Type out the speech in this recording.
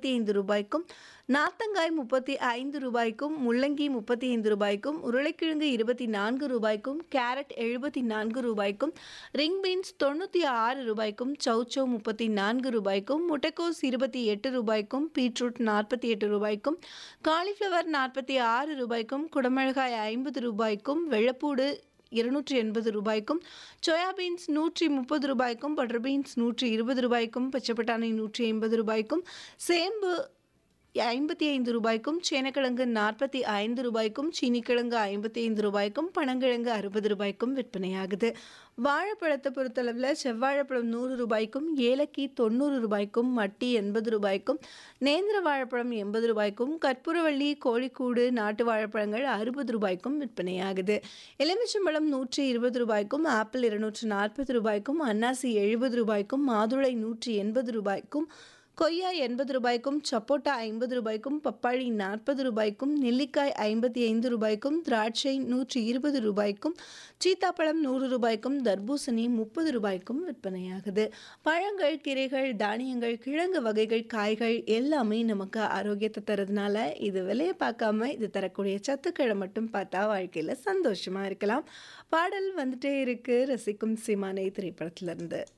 முப்பத்தி ஐந்து ரூபாய்க்கும் நாத்தங்காய் முப்பத்தி ஐந்து ரூபாய்க்கும் முள்ளங்கி முப்பத்தி ஐந்து ரூபாய்க்கும் உருளைக்கிழங்கு இருபத்தி நான்கு ரூபாய்க்கும் கேரட் எழுபத்தி நான்கு ரூபாய்க்கும் ரிங் பீன்ஸ் தொண்ணூற்றி ஆறு ரூபாய்க்கும் சௌச்சோ முப்பத்தி நான்கு ரூபாய்க்கும் முட்டைக்கோஸ் இருபத்தி எட்டு ரூபாய்க்கும் பீட்ரூட் நாற்பத்தி எட்டு ரூபாய்க்கும் காலிஃப்ளவர் நாற்பத்தி ஆறு ரூபாய்க்கும் குடமிளகாய் ஐம்பது ரூபாய்க்கும் வெள்ளப்பூடு இருநூற்றி எண்பது ரூபாய்க்கும் சோயா பீன்ஸ் நூற்றி முப்பது ரூபாய்க்கும் பட்டர் பீன்ஸ் நூற்றி இருபது ரூபாய்க்கும் பச்சை பட்டாணி நூற்றி ஐம்பது ரூபாய்க்கும் சேம்பு ஐம்பத்தி ஐந்து ரூபாய்க்கும் சேனக்கிழங்கு நாற்பத்தி ஐந்து ரூபாய்க்கும் சீனிக்கிழங்கு ஐம்பத்தி ஐந்து ரூபாய்க்கும் பனங்கிழங்கு அறுபது ரூபாய்க்கும் விற்பனையாகுது வாழைப்பழத்தை பொறுத்தளவில் செவ்வாழைப்பழம் நூறு ரூபாய்க்கும் ஏலக்கி தொண்ணூறு ரூபாய்க்கும் மட்டி எண்பது ரூபாய்க்கும் நேந்திர வாழைப்பழம் எண்பது ரூபாய்க்கும் கற்பூரவள்ளி கோழிக்கூடு நாட்டு வாழைப்பழங்கள் அறுபது ரூபாய்க்கும் விற்பனையாகுது எலுமிச்சம்பழம் நூற்றி இருபது ரூபாய்க்கும் ஆப்பிள் இருநூற்று நாற்பது ரூபாய்க்கும் அன்னாசி எழுபது ரூபாய்க்கும் மாதுளை நூற்றி எண்பது ரூபாய்க்கும் கொய்யா எண்பது ரூபாய்க்கும் சப்போட்டா ஐம்பது ரூபாய்க்கும் பப்பாளி நாற்பது ரூபாய்க்கும் நெல்லிக்காய் ஐம்பத்தி ஐந்து ரூபாய்க்கும் திராட்சை நூற்றி இருபது ரூபாய்க்கும் சீத்தாப்பழம் நூறு ரூபாய்க்கும் தர்பூசணி முப்பது ரூபாய்க்கும் விற்பனையாகுது பழங்கள் கீரைகள் தானியங்கள் கிழங்கு வகைகள் காய்கள் எல்லாமே நமக்கு ஆரோக்கியத்தை தரதுனால இது விலையை பார்க்காம இது தரக்கூடிய சத்துக்களை மட்டும் பார்த்தா வாழ்க்கையில் சந்தோஷமாக இருக்கலாம் பாடல் வந்துட்டே இருக்கு ரசிக்கும் சீமானை திரைப்படத்திலிருந்து